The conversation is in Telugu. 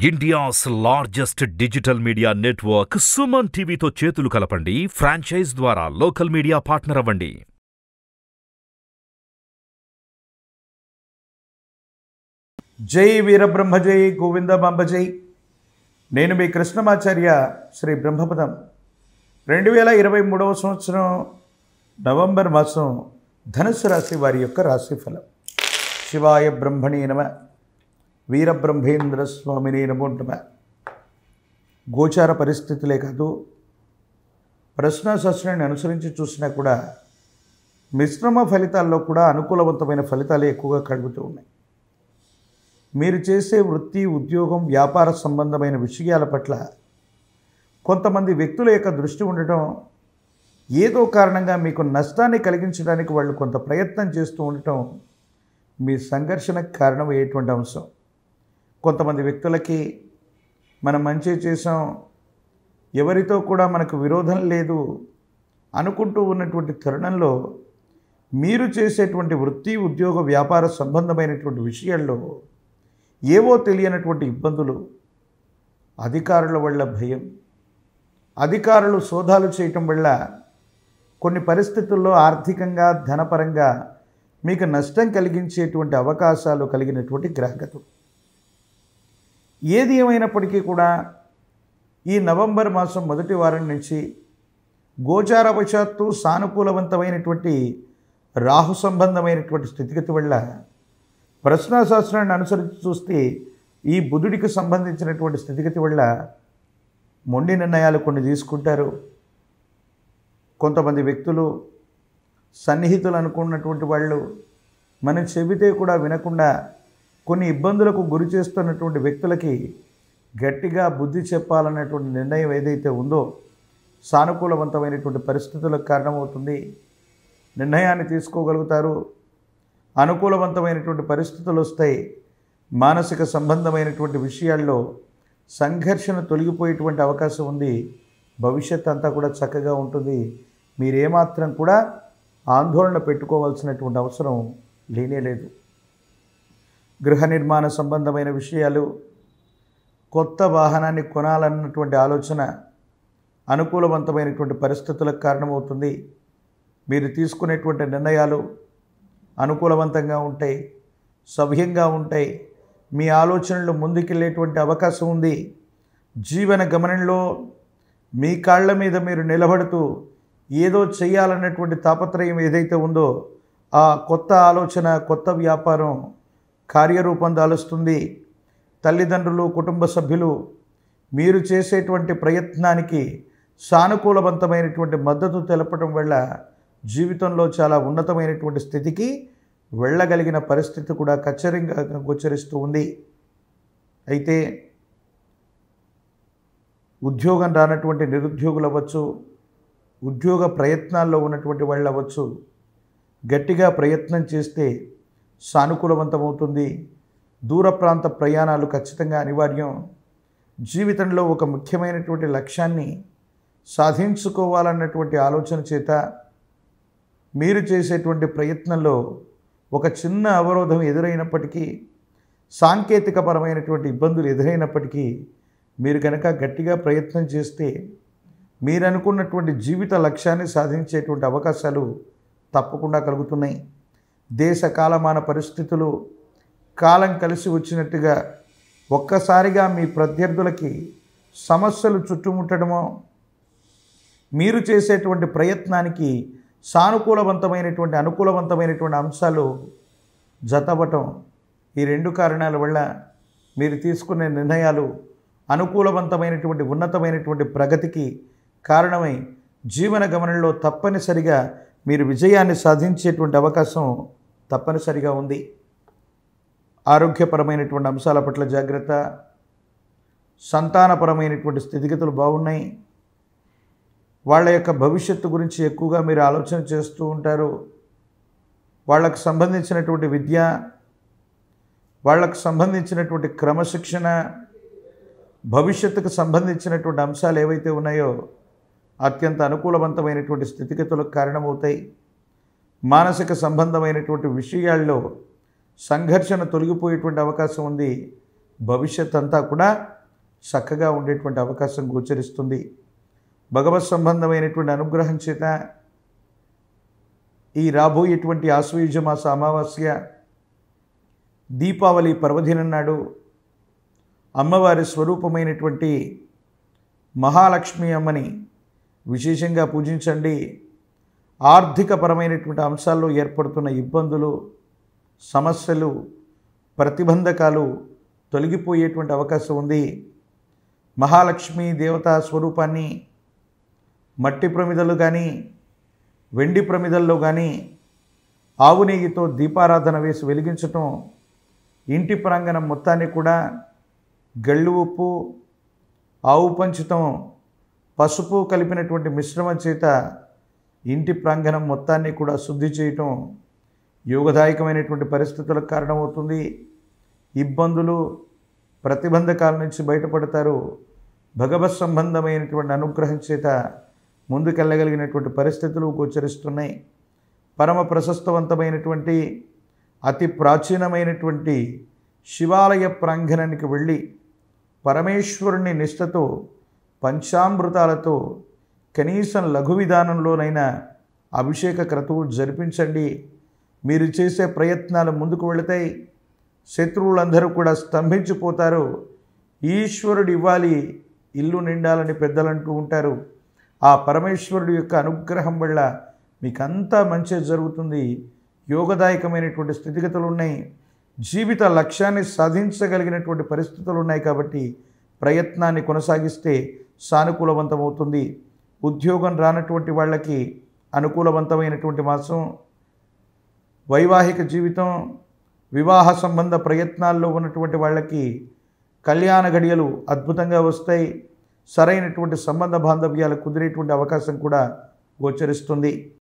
India's largest digital media network Suman టీవీతో చేతులు కలపండి ఫ్రాంచైజ్ ద్వారా లోకల్ మీడియా పార్ట్నర్ అవ్వండి జై వీరబ్రహ్మ జై గోవింద బాంబ జై నేను మీ కృష్ణమాచార్య శ్రీ బ్రహ్మపదం రెండు వేల ఇరవై మూడవ సంవత్సరం నవంబర్ మాసం ధనుసు రాశి వారి యొక్క రాశిఫలం శివాయ బ్రహ్మణే నమ వీరబ్రహ్మేంద్ర స్వామిని నమో నమ గోచార పరిస్థితులే కాదు ప్రశ్నాశాస్త్రాన్ని అనుసరించి చూసినా కూడా మిశ్రమ ఫలితాల్లో కూడా అనుకూలవంతమైన ఫలితాలే ఎక్కువగా కలుగుతూ ఉన్నాయి మీరు చేసే వృత్తి ఉద్యోగం వ్యాపార సంబంధమైన విషయాల పట్ల కొంతమంది వ్యక్తుల యొక్క దృష్టి ఉండటం ఏదో కారణంగా మీకు నష్టాన్ని కలిగించడానికి వాళ్ళు కొంత ప్రయత్నం చేస్తూ ఉండటం మీ సంఘర్షణకు కారణమయ్యేటువంటి అంశం కొంతమంది వ్యక్తులకి మనం మంచి చేసాం ఎవరితో కూడా మనకు విరోధం లేదు అనుకుంటూ ఉన్నటువంటి తరుణంలో మీరు చేసేటువంటి వృత్తి ఉద్యోగ వ్యాపార సంబంధమైనటువంటి విషయాల్లో ఏవో తెలియనటువంటి ఇబ్బందులు అధికారుల వల్ల భయం అధికారులు సోదాలు చేయటం వల్ల కొన్ని పరిస్థితుల్లో ఆర్థికంగా ధనపరంగా మీకు నష్టం కలిగించేటువంటి అవకాశాలు కలిగినటువంటి గ్రహగతులు ఏది ఏమైనప్పటికీ కూడా ఈ నవంబర్ మాసం మొదటి వారం నుంచి గోచారవశాత్తు సానుకూలవంతమైనటువంటి రాహు సంబంధమైనటువంటి స్థితిగతి వల్ల ప్రశ్నాశాస్త్రాన్ని అనుసరించి చూస్తే ఈ బుధుడికి సంబంధించినటువంటి స్థితిగతి వల్ల మొండి నిర్ణయాలు కొన్ని తీసుకుంటారు కొంతమంది వ్యక్తులు సన్నిహితులు అనుకున్నటువంటి వాళ్ళు మనం చెబితే కూడా వినకుండా కొన్ని ఇబ్బందులకు గురి చేస్తున్నటువంటి వ్యక్తులకి గట్టిగా బుద్ధి చెప్పాలన్నటువంటి నిర్ణయం ఏదైతే ఉందో సానుకూలవంతమైనటువంటి పరిస్థితులకు కారణమవుతుంది నిర్ణయాన్ని తీసుకోగలుగుతారు అనుకూలవంతమైనటువంటి పరిస్థితులు వస్తాయి మానసిక సంబంధమైనటువంటి విషయాల్లో సంఘర్షణ తొలగిపోయేటువంటి అవకాశం ఉంది భవిష్యత్ అంతా కూడా చక్కగా ఉంటుంది మీరేమాత్రం కూడా ఆందోళన పెట్టుకోవాల్సినటువంటి అవసరం లేనే లేదు గృహ నిర్మాణ సంబంధమైన విషయాలు కొత్త వాహనాన్ని కొనాలన్నటువంటి ఆలోచన అనుకూలవంతమైనటువంటి పరిస్థితులకు కారణమవుతుంది మీరు తీసుకునేటువంటి నిర్ణయాలు అనుకూలవంతంగా ఉంటాయి సవ్యంగా ఉంటాయి మీ ఆలోచనలు ముందుకెళ్ళేటువంటి అవకాశం ఉంది జీవన గమనంలో మీ కాళ్ళ మీద మీరు నిలబడుతూ ఏదో చేయాలన్నటువంటి తాపత్రయం ఏదైతే ఉందో ఆ కొత్త ఆలోచన కొత్త వ్యాపారం కార్యరూపం దాలుస్తుంది తల్లిదండ్రులు కుటుంబ సభ్యులు మీరు చేసేటువంటి ప్రయత్నానికి సానుకూలవంతమైనటువంటి మద్దతు తెలపడం వల్ల జీవితంలో చాలా ఉన్నతమైనటువంటి స్థితికి వెళ్ళగలిగిన పరిస్థితి కూడా కచ్చరింగా గోచరిస్తూ ఉంది అయితే ఉద్యోగం రానటువంటి నిరుద్యోగులు అవ్వచ్చు ఉద్యోగ ప్రయత్నాల్లో ఉన్నటువంటి వాళ్ళు అవ్వచ్చు గట్టిగా ప్రయత్నం చేస్తే సానుకూలవంతమవుతుంది దూర ప్రాంత ప్రయాణాలు ఖచ్చితంగా అనివార్యం జీవితంలో ఒక ముఖ్యమైనటువంటి లక్ష్యాన్ని సాధించుకోవాలన్నటువంటి ఆలోచన చేత మీరు చేసేటువంటి ప్రయత్నంలో ఒక చిన్న అవరోధం ఎదురైనప్పటికీ సాంకేతికపరమైనటువంటి ఇబ్బందులు ఎదురైనప్పటికీ మీరు కనుక గట్టిగా ప్రయత్నం చేస్తే మీరు అనుకున్నటువంటి జీవిత లక్ష్యాన్ని సాధించేటువంటి అవకాశాలు తప్పకుండా కలుగుతున్నాయి దేశ కాలమాన పరిస్థితులు కాలం కలిసి వచ్చినట్టుగా ఒక్కసారిగా మీ ప్రత్యర్థులకి సమస్యలు చుట్టుముట్టడమో మీరు చేసేటువంటి ప్రయత్నానికి సానుకూలవంతమైనటువంటి అనుకూలవంతమైనటువంటి అంశాలు జతవటం ఈ రెండు కారణాల వల్ల మీరు తీసుకునే నిర్ణయాలు అనుకూలవంతమైనటువంటి ఉన్నతమైనటువంటి ప్రగతికి కారణమై జీవన గమనంలో తప్పనిసరిగా మీరు విజయాన్ని సాధించేటువంటి అవకాశం తప్పనిసరిగా ఉంది ఆరోగ్యపరమైనటువంటి అంశాల పట్ల జాగ్రత్త సంతానపరమైనటువంటి స్థితిగతులు బాగున్నాయి వాళ్ళ యొక్క భవిష్యత్తు గురించి ఎక్కువగా మీరు ఆలోచన చేస్తూ ఉంటారు వాళ్ళకు సంబంధించినటువంటి విద్య వాళ్ళకు సంబంధించినటువంటి క్రమశిక్షణ భవిష్యత్తుకు సంబంధించినటువంటి అంశాలు ఏవైతే ఉన్నాయో అత్యంత అనుకూలవంతమైనటువంటి స్థితిగతులకు కారణమవుతాయి మానసిక సంబంధమైనటువంటి విషయాల్లో సంఘర్షణ తొలగిపోయేటువంటి అవకాశం ఉంది భవిష్యత్ అంతా కూడా చక్కగా ఉండేటువంటి అవకాశం గోచరిస్తుంది భగవత్ సంబంధమైనటువంటి అనుగ్రహం చేత ఈ రాబోయేటువంటి ఆశ్వయుజ మాస అమావాస్య దీపావళి పర్వదినం నాడు అమ్మవారి స్వరూపమైనటువంటి మహాలక్ష్మి అమ్మని విశేషంగా పూజించండి ఆర్థికపరమైనటువంటి అంశాల్లో ఏర్పడుతున్న ఇబ్బందులు సమస్యలు ప్రతిబంధకాలు తొలగిపోయేటువంటి అవకాశం ఉంది మహాలక్ష్మి దేవతా స్వరూపాన్ని మట్టి ప్రమిదలు కానీ వెండి ప్రమిదల్లో కానీ ఆవు నెయ్యితో దీపారాధన వేసి వెలిగించటం ఇంటి ప్రాంగణం మొత్తాన్ని కూడా గళ్ళు ఉప్పు ఆవు పంచుతం పసుపు కలిపినటువంటి మిశ్రమం చేత ఇంటి ప్రాంగణం మొత్తాన్ని కూడా శుద్ధి చేయటం యోగదాయకమైనటువంటి పరిస్థితులకు కారణమవుతుంది ఇబ్బందులు ప్రతిబంధకాల నుంచి బయటపడతారు భగవత్ సంబంధమైనటువంటి అనుగ్రహం చేత ముందుకెళ్ళగలిగినటువంటి పరిస్థితులు గోచరిస్తున్నాయి పరమ ప్రశస్తవంతమైనటువంటి అతి ప్రాచీనమైనటువంటి శివాలయ ప్రాంగణానికి వెళ్ళి పరమేశ్వరుని నిష్ఠతో పంచామృతాలతో కనీసం లఘు విధానంలోనైనా అభిషేక క్రతువు జరిపించండి మీరు చేసే ప్రయత్నాలు ముందుకు వెళతాయి శత్రువులందరూ కూడా స్తంభించిపోతారు ఈశ్వరుడు ఇవ్వాలి ఇల్లు నిండాలని పెద్దలంటూ ఉంటారు ఆ పరమేశ్వరుడు యొక్క అనుగ్రహం వల్ల మీకు అంతా మంచి జరుగుతుంది యోగదాయకమైనటువంటి స్థితిగతులు ఉన్నాయి జీవిత లక్ష్యాన్ని సాధించగలిగినటువంటి పరిస్థితులు ఉన్నాయి కాబట్టి ప్రయత్నాన్ని కొనసాగిస్తే సానుకూలవంతమవుతుంది ఉద్యోగం రానటువంటి వాళ్ళకి అనుకూలవంతమైనటువంటి మాసం వైవాహిక జీవితం వివాహ సంబంధ ప్రయత్నాల్లో ఉన్నటువంటి వాళ్ళకి కళ్యాణ గడియలు అద్భుతంగా వస్తాయి సరైనటువంటి సంబంధ బాంధవ్యాలు కుదిరేటువంటి అవకాశం కూడా గోచరిస్తుంది